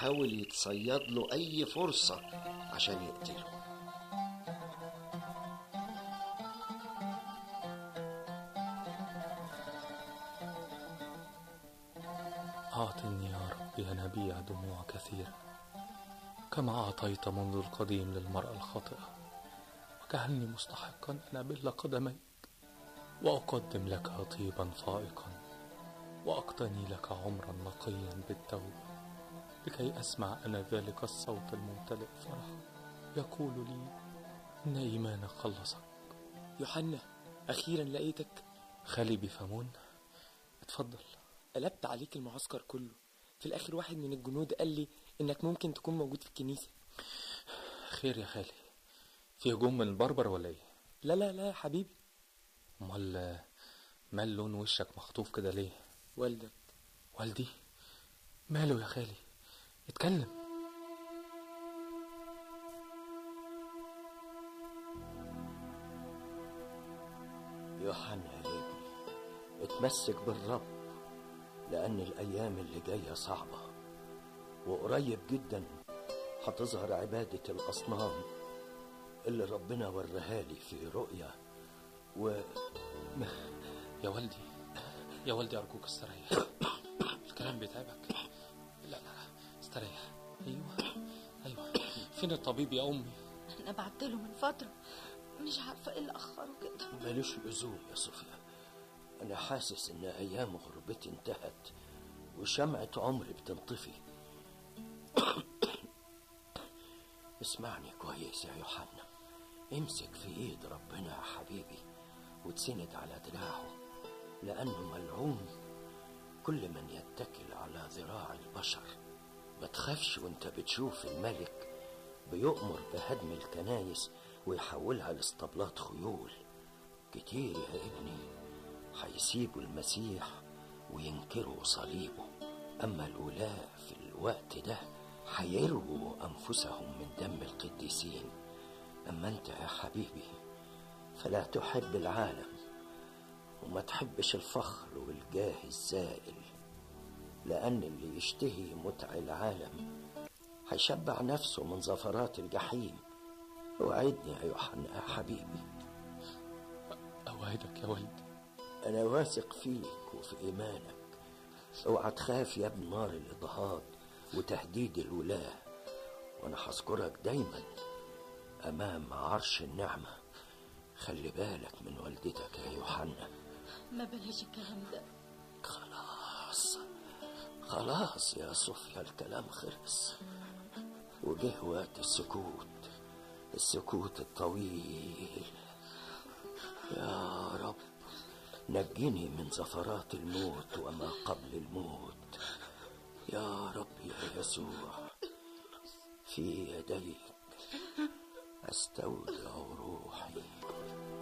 حاول يتصيد له أي فرصة عشان يقتله أعطني يا رب ينابيع دموع كثيرة كما أعطيت منذ القديم للمرأة الخاطئة وجعلني مستحقا أن أبل قدميك وأقدم لك طيبا فائقا وأقتني لك عمرا نقيا بالتوبة لكي أسمع أنا ذلك الصوت الممتلئ فرحا يقول لي إن إيمانك خلصك يوحنا أخيرا لقيتك خالي بفمون اتفضل قلبت عليك المعسكر كله في الآخر واحد من الجنود قال لي إنك ممكن تكون موجود في الكنيسة خير يا خالي في هجوم من البربر ولا ايه لا لا لا يا حبيبي امال مال لون وشك مخطوف كده ليه والدك والدي ماله يا خالي اتكلم يوحنا يا ابني اتمسك بالرب لأن الأيام اللي جاية صعبة وقريب جدا هتظهر عبادة الأصنام اللي ربنا وريها لي في رؤيا و يا والدي يا والدي أرجوك استريح الكلام بيتعبك لا لا استريح أيوه أيوه فين الطبيب يا أمي انا بعت له من فتره مش عارفه ايه اللي اخره كده ملوش لزوم يا صوفيا أنا حاسس إن أيام غربتي انتهت وشمعة عمري بتنطفي اسمعني كويس يا يوحنا امسك في ايد ربنا يا حبيبي وتسند على دراعه لأنه ملعون كل من يتكل على ذراع البشر ما تخافش وانت بتشوف الملك بيؤمر بهدم الكنايس ويحولها لاسطبلات خيول كتير يا ابني هيسيبوا المسيح وينكروا صليبه أما الولاة في الوقت ده هيرووا أنفسهم من دم القديسين أما أنت يا حبيبي فلا تحب العالم وما تحبش الفخر والجاه الزائل لأن اللي يشتهي متع العالم هيشبع نفسه من زفرات الجحيم وعدني يا يوحنا يا حبيبي أوعدك يا والدي أنا واثق فيك وفي إيمانك اوعى تخاف يا ابن نار الإضطهاد وتهديد الولاة وأنا هذكرك دايما أمام عرش النعمة خلي بالك من والدتك يا يوحنا ما بلاش الكلام ده خلاص خلاص يا صوفيا الكلام خلص وجه وقت السكوت السكوت الطويل يا رب نجني من زفرات الموت وما قبل الموت يا رب يا يسوع في يديك استودع روحي